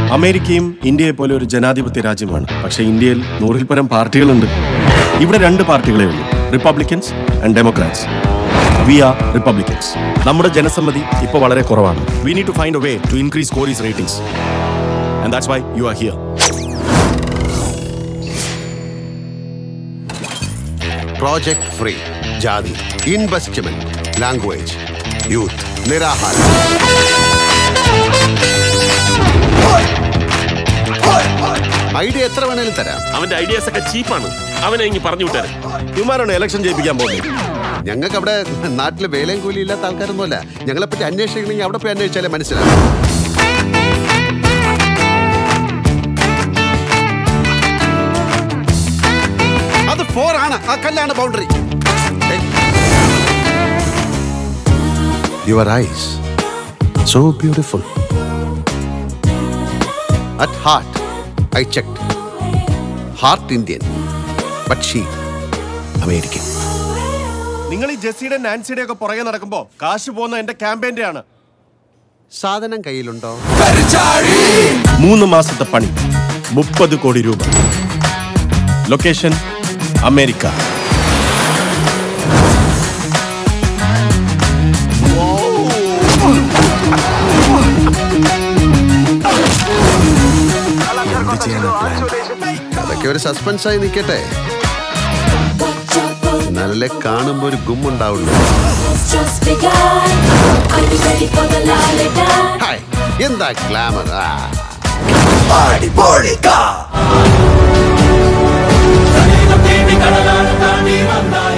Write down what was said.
അമേരിക്കയും ഇന്ത്യയെ പോലെ ഒരു ജനാധിപത്യ രാജ്യമാണ് പക്ഷേ ഇന്ത്യയിൽ നൂറിൽ പരം പാർട്ടികളുണ്ട് ഇവിടെ രണ്ട് പാർട്ടികളേ ഉള്ളൂ Republicans and Democrats we are Republicans നമ്മുടെ ജനസമ്മതി ഇപ്പോൾ വളരെ കുറവാണ് we need to find a way to increase Corey's ratings and that's why you are here project free ജാതി ഇൻവെസ്റ്റ്മെന്റ് ലാംഗ്വേജ് യൂത്ത് നിരാഹാരം ഐഡിയ എത്ര വേണേലും തരാം അവന്റെ ഐഡിയാസ് ഒക്കെ ചീപ്പാണ് അവനെ ഇങ്ങ് പറഞ്ഞു വിട്ടാரு ഇവന്മാരാണ് ഇലക്ഷൻ ജയിപ്പിക്കാൻ പോകുന്നത് ഞങ്ങൾക്ക് അവിടെ നാട്ടിൽ വേലയും കൂലി ഇല്ലാത്ത ആൾക്കാരൊന്നുമല്ല ഞങ്ങളെ പറ്റി അന്വേഷിക്കണമെങ്കിൽ അവിടെ പോയി അന്വേഷിച്ചാലേ മനസ്സിലാവും അത് ഫോർ ആണ് ആ കല്ലാണ് boundary your eyes so beautiful at heart I check heart Indian but she American നിങ്ങൾ ഈ ജെസ്സിയുടെ നാൻസിയുടെ ഒക്കെ പുറകെ നടക്കുമ്പോൾ കാശ് പോകുന്ന എന്റെ ക്യാമ്പയിന്റെ ആണ് സാധനം കയ്യിലുണ്ടോ മൂന്ന് മാസത്തെ പണി മുപ്പത് കോടി രൂപ ലൊക്കേഷൻ അമേരിക്ക അതൊക്കെ ഒരു സസ്പെൻസ് ആയി നിൽക്കട്ടെ നല്ല കാണുമ്പോ ഒരു ഗുമ്മുണ്ടാവുള്ളൂ just begun. Are you ready for the lollipop? Hi എന്താ ഗ്ലാമർ ആ കടലാണ് താണ്ടി വന്നാൽ